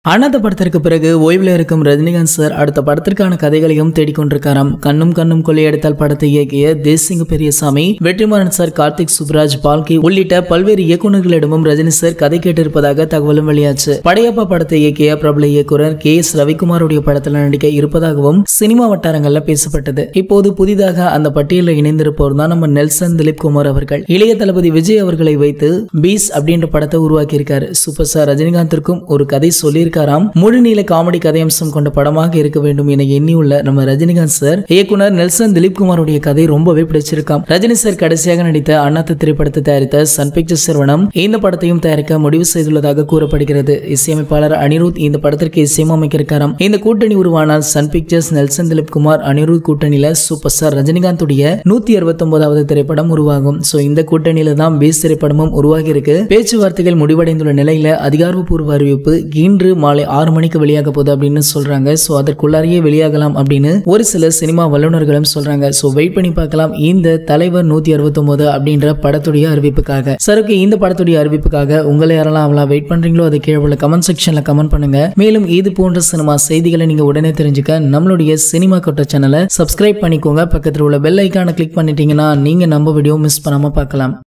அனாத படத்திற்கு பிறகு ஓய்வில் இருக்கும் ரஜினிகாந்த் சார் அடுத்த படத்திற்கான கதைகளையும் தேடிக்கொண்டிருக்காராம் கண்ணும் கண்ணும் கொள்ளையடித்தால் படத்தை இயக்கிய தேசிங்க பெரியசாமி வெற்றிமாறன் சார் கார்த்திக் சுப்ராஜ் பால்கி உள்ளிட்ட பல்வேறு இயக்குநர்களிடமும் ரஜினி சார் கதை கேட்டிருப்பதாக தகவலும் வெளியாச்சு படையப்பா படத்தை இயக்கிய பிரபல இயக்குனர் கே எஸ் ரவிக்குமாருடைய படத்தில் நடிக்க இருப்பதாகவும் சினிமா வட்டாரங்கள்ல பேசப்பட்டது இப்போது புதிதாக அந்த பட்டியலில் இணைந்திருப்பவர் தான் நம்ம நெல்சன் திலீப் குமார் அவர்கள் இளைய தளபதி விஜய் அவர்களை வைத்து பீஸ் அப்படின்ற படத்தை உருவாக்கி இருக்காரு சூப்பர் ஸ்டார் ரஜினிகாந்திற்கும் ஒரு கதை சொல்லியிருக்காராம் முழுநீள காமெடி கதையம்சம் கொண்ட படமாக இருக்க வேண்டும் என எண்ணியுள்ள நம்ம ரஜினிகாந்த் சார் இயக்குனர் நெல்சன் திலீப் குமாருடைய கதை ரொம்பவே பிடிச்சிருக்காம் ரஜினி சார் கடைசியாக நடித்த அண்ணாத்த திரைப்படத்தை தயாரித்த சன் பிக்சர்ஸ் நிறுவனம் இந்த படத்தையும் தயாரிக்க முடிவு செய்துள்ளதாக கூறப்படுகிறது இசையமைப்பாளர் அனிருத் இந்த படத்திற்கு இசையமைக்க இருக்காராம் இந்த கூட்டணி உருவானால் சன் பிக்சர்ஸ் நெல்சன் திலீப் குமார் அனிருத் கூட்டணியில சூப்பர் ஸ்டார் ரஜினிகாந்துடைய நூத்தி அறுபத்தி ஒன்பதாவது திரைப்படம் உருவாகும் சோ இந்த கூட்டணியில தான் பேஸ் திரைப்படமும் உருவாகி இருக்கு பேச்சுவார்த்தைகள் முடிவடைந்துள்ள நிலையில அதிகாரப்பூர்வ அறிவிப்பு இன்று மாலை ஆறு மணிக்கு வெளியாக போகுது அப்படின்னு சொல்றாங்க சோ அதற்குள்ளாரையே வெளியாகலாம் அப்படின்னு ஒரு சில சினிமா வல்லுநர்களும் சொல்றாங்க சோ வெயிட் பண்ணி பார்க்கலாம் இந்த தலைவர் நூத்தி அறுபத்தி ஒன்பது அப்படின்ற படத்துடைய அறிவிப்புக்காக சருக்கு இந்த படத்துடைய அறிவிப்புக்காக உங்களை யாரெல்லாம் அவளா வெயிட் பண்றீங்களோ அதை கீழே உள்ள கமெண்ட் செக்ஷன்ல கமெண்ட் பண்ணுங்க மேலும் இது போன்ற சினிமா செய்திகளை நீங்க உடனே தெரிஞ்சுக்க நம்மளுடைய சினிமா கொட்ட சேனலை சப்ஸ்கிரைப் பண்ணிக்கோங்க பக்கத்தில் உள்ள பெல் ஐக்கானை கிளிக் பண்ணிட்டீங்கன்னா நீங்க நம்ம வீடியோ மிஸ் பண்ணாம பார்க்கலாம்